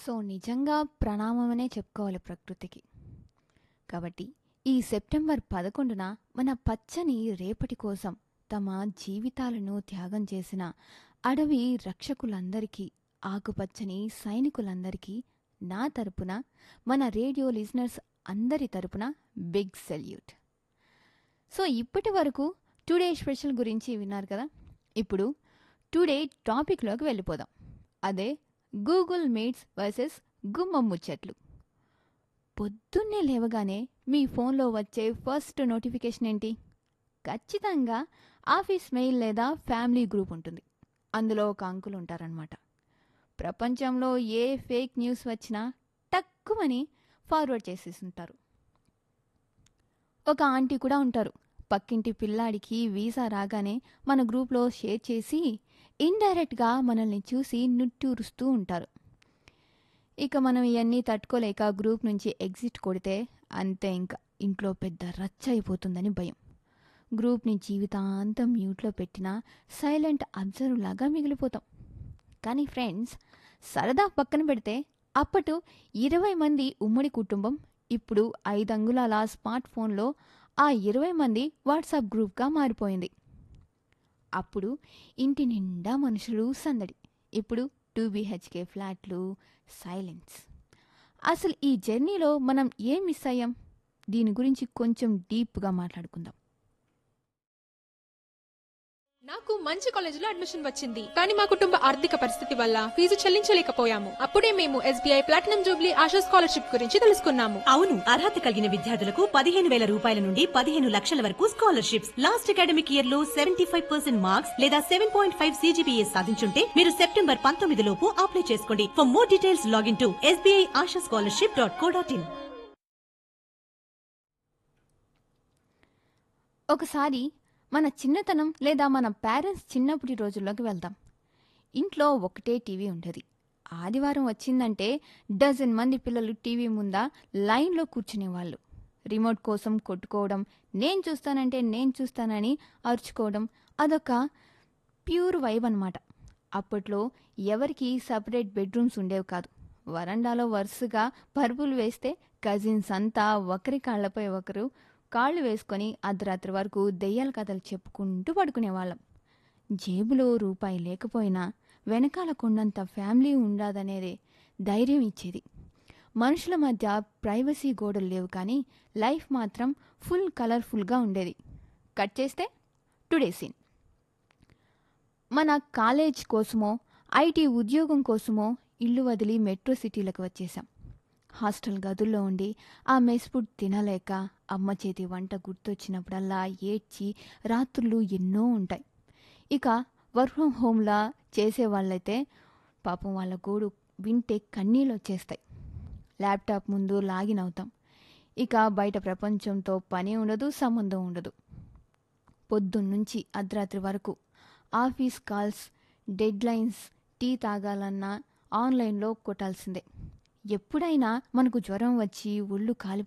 So నిజంగా ప్రణామమనే చెప్పుకోవాలి ప్రకృతికి. కాబట్టి ఈ సెప్టెంబర్ 11న మన పచ్చని రేపటి కోసం తమ జీవితాలను త్యాగం చేసిన అడవి రక్షకులందరికీ, ఆకుపచ్చని సైనికులందరికీ నా తరపున, మన రేడియో లిజనర్స్ అందరి తరపున బిగ్ సెల్యూట్. సో ఇప్పటి వరకు టుడే స్పెషల్ గురించి విన్నారు కదా! ఇప్పుడు టుడే టాపిక్‌లోకి వెళ్ళిపోదాం. అదే గూగుల్ మీట్స్ వర్సెస్ గుమ్మ ముచ్చట్లు. పొద్దున్నే లేవగానే మీ ఫోన్‌లో వచ్చే ఫస్ట్ నోటిఫికేషన్ ఏంటి? ఖచ్చితంగా ఆఫీస్ మెయిల్ లేదా ఫ్యామిలీ గ్రూప్ ఉంటుంది. అందులో ఒక అంకుల్ ఉంటారనమాట. ప్రపంచంలో ఏ ఫేక్ న్యూస్ వచ్చినా టక్కుమని ఫార్వర్డ్ చేసేసుంటారు. ఒక ఆంటీ కూడా ఉంటారు. పక్కింటి పిల్లాడికి వీసా రాగానే మన గ్రూప్‌లో షేర్ చేసి ఇండైరెక్ట్‌గా మనల్ని చూసి నిట్టూరుస్తూ ఉంటారు. ఇక మనం ఇయన్నీ తట్టుకోలేక గ్రూప్ నుంచి ఎగ్జిట్ కొడితే అంతే ఇంక. ఇంట్లో పెద్ద రచ్చ అయిపోతుందని భయం. గ్రూప్‌ని జీవితాంతం మ్యూట్‌లో పెట్టినా సైలెంట్ అబ్జర్వర్ లాగా మిగిలిపోతాం. కానీ ఫ్రెండ్స్ సరదా పక్కన పెడితే అప్పటు 20 మంది ఉమ్మడి కుటుంబం ఇప్పుడు 5 అంగుళాల స్మార్ట్ ఫోన్‌లో ఆ 20 మంది వాట్సాప్ గ్రూప్‌గా మారిపోయింది. అప్పుడు ఇంటి నిండా మనుషులు సందడి. ఇప్పుడు 2 బీహెచ్‌కే ఫ్లాట్లు, సైలెన్స్. అసలు ఈ జర్నీలో మనం ఏం మిస్ అయ్యాం? దీని గురించి కొంచెం డీప్‌గా మాట్లాడుకుందాం. నాకు మంచి కాలేజీలో అడ్మిషన్ వచ్చింది కానీ మా కుటుంబ ఆర్థిక పరిస్థితి వల్ల ఫీజు చెల్లించలేకపోయాము అప్పుడే మేము SBI platinum jubilee Asha scholarship గురించి తెలుసుకున్నాము అవును అర్హత కలిగిన విద్యార్థులకు పదిహేను వేల రూపాయల నుండి పదిహేను లక్షల వరకు స్కాలర్షిప్స్ లాస్ట్ అకాడమిక్ ఇయర్ లో సెవెంటీ ఫైవ్ పర్సెంట్ మార్క్స్ లేదా సెవెన్ పాయింట్ ఫైవ్ సీజీపీఏ సాధించుంటే మీరు సెప్టెంబర్ పంతొమ్మిది లోపు అప్లై చేసుకోండి for more details login to SBI Asha scholarship dot co dot in ఒకసారి మన చిన్నతనం లేదా మన పేరెంట్స్ చిన్నప్పటి రోజుల్లోకి వెళ్దాం. ఇంట్లో ఒకటే టీవీ ఉండేది. ఆదివారం వచ్చిందంటే డజన్ మంది పిల్లలు టీవీ ముంద లైన్‌లో కూర్చునేవాళ్ళు. రిమోట్ కోసం కొట్టుకోవడం, నేను చూస్తానంటే నేను చూస్తానని అరుచుకోవడం అదొక ప్యూర్ వైబ్ అనమాట. అప్పట్లో ఎవరికీ సెపరేట్ బెడ్‌రూమ్స్ ఉండేవి కాదు. వరండాలో వరుసగా పరుపులు వేస్తే కజిన్స్ అంతా ఒకరి కాళ్లపై ఒకరు కాళ్ళు వేసుకొని అర్ధరాత్రి వరకు దెయ్యాల కథలు చెప్పుకుంటూ పడుకునేవాళ్ళం. జేబులో రూపాయి లేకపోయినా వెనకాల కొండంత ఫ్యామిలీ ఉండాదనేదే ధైర్యం ఇచ్చేది. మనుషుల మధ్య ప్రైవసీ గోడలు లేవు కానీ లైఫ్ మాత్రం ఫుల్ కలర్‌ఫుల్‌గా ఉండేది. కట్ చేస్తే టుడే సీన్. మన కాలేజ్ కోసమో, ఐటీ ఉద్యోగం కోసమో ఇల్లు వదిలి మెట్రో సిటీలకు వచ్చేసాం. హాస్టల్ గదుల్లో ఉండి ఆ మెస్ ఫుడ్ తినలేక అమ్మ చేతి వంట గుర్తొచ్చినప్పుడల్లా ఏడ్చి రాత్రులు ఎన్నో ఉంటాయి. ఇక వర్క్ ఫ్రమ్ హోమ్‌లా చేసేవాళ్ళైతే పాపం వాళ్ళ గోడు వింటే కన్నీళ్లొచ్చేస్తాయి. ల్యాప్‌టాప్ ముందు లాగిన్ అవుతాం. ఇక బయట ప్రపంచంతో పని ఉండదు, సంబంధం ఉండదు. పొద్దున్నుంచి అర్ధరాత్రి వరకు ఆఫీస్ కాల్స్, డెడ్‌లైన్స్, టీ తాగాలన్నా ఆన్‌లైన్‌లో కొట్టాల్సిందే. ఎప్పుడైనా మనకు జ్వరం వచ్చి ఒళ్ళు కాలి